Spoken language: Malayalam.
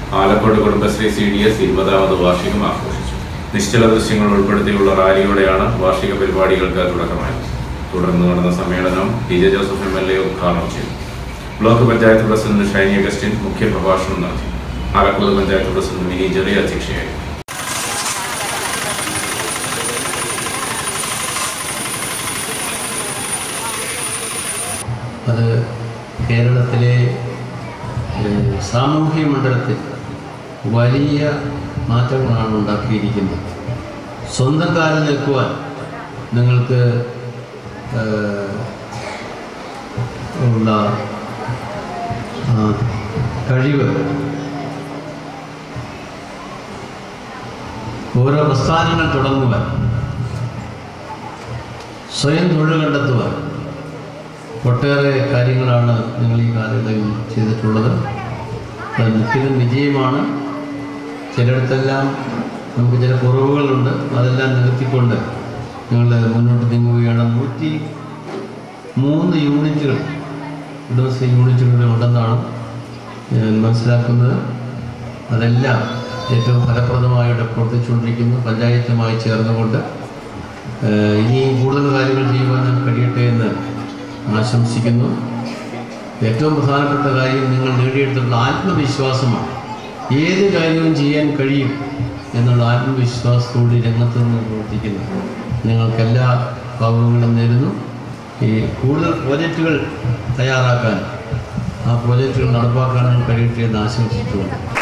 Alakode Kudumbashree C D S ഇരുപതാമത് വാർഷികം ആഘോഷിച്ചു നിശ്ചല ദൃശ്യങ്ങൾ ഉൾപ്പെടുത്തിയുള്ള റാലിയോടെയാണ് വാർഷിക പരിപാടികൾക്ക് തുടക്കമായത് തുടർന്ന് നടന്ന സമ്മേളനം T J Joseph M L A ഉദ്ഘാടനം ചെയ്തു block panchayat president Shiny Augustine മുഖ്യപ്രഭാഷണം നടത്തി Alakode panchayat president Mini Jerry അധ്യക്ഷയായി അത് കേരളത്തിലെ ഏഹ്, സാമൂഹ്യ മണ്ഡലത്തിൽ വലിയ മാറ്റങ്ങളാണ് ഉണ്ടാക്കിയിരിക്കുന്നത് സ്വന്തം കാലിൽ നിൽക്കുവാൻ നിങ്ങൾക്ക് ഏഹ്, ഉള്ള ആ, കഴിവ് ഓരോ പ്രസ്ഥാനങ്ങൾ തുടങ്ങുവാൻ സ്വയം തൊഴിൽ കണ്ടെത്തുവാൻ ഒട്ടേറെ കാര്യങ്ങളാണ് നിങ്ങൾ ഈ കാലയളവിൽ ചെയ്തിട്ടുള്ളത് അത് മുഖ്യതും വിജയമാണ് ചിലയിടത്തെല്ലാം നമുക്ക് ചില കുറവുകളുണ്ട് അതെല്ലാം നികത്തിക്കൊണ്ട് നിങ്ങൾ മുന്നോട്ട് നീങ്ങുകയാണ് നൂറ്റി മൂന്ന് യൂണിറ്റുകൾ കുടുംബശ്രീ യൂണിറ്റുകൾ ഉണ്ടെന്നാണ് ഞാൻ മനസ്സിലാക്കുന്നത് അതെല്ലാം ഏറ്റവും ഫലപ്രദമായിട്ട് പ്രവർത്തിച്ചുകൊണ്ടിരിക്കുന്നു പഞ്ചായത്തുമായി ചേർന്നുകൊണ്ട് ഏഹ് ഇനിയും കൂടുതൽ കാര്യങ്ങൾ ചെയ്യുവാൻ കഴിയട്ടെ എന്ന് ആശംസിക്കുന്നു ഏറ്റവും പ്രധാനപ്പെട്ട കാര്യം നിങ്ങൾ നേടിയെടുത്തിട്ടുള്ള ആത്മവിശ്വാസമാണ് ഏത് കാര്യവും ചെയ്യാൻ കഴിയും എന്നുള്ള ആത്മവിശ്വാസത്തോടെ രംഗത്ത് നിന്ന് പ്രവർത്തിക്കുന്നു നിങ്ങൾക്കെല്ലാ ഭാവങ്ങളും നേരുന്നു ഈ കൂടുതൽ പ്രോജക്റ്റുകൾ തയ്യാറാക്കാൻ ആ പ്രോജക്റ്റുകൾ നടപ്പാക്കാനും കഴിയട്ടെ എന്ന് ആശംസിച്ചുകൊണ്ട്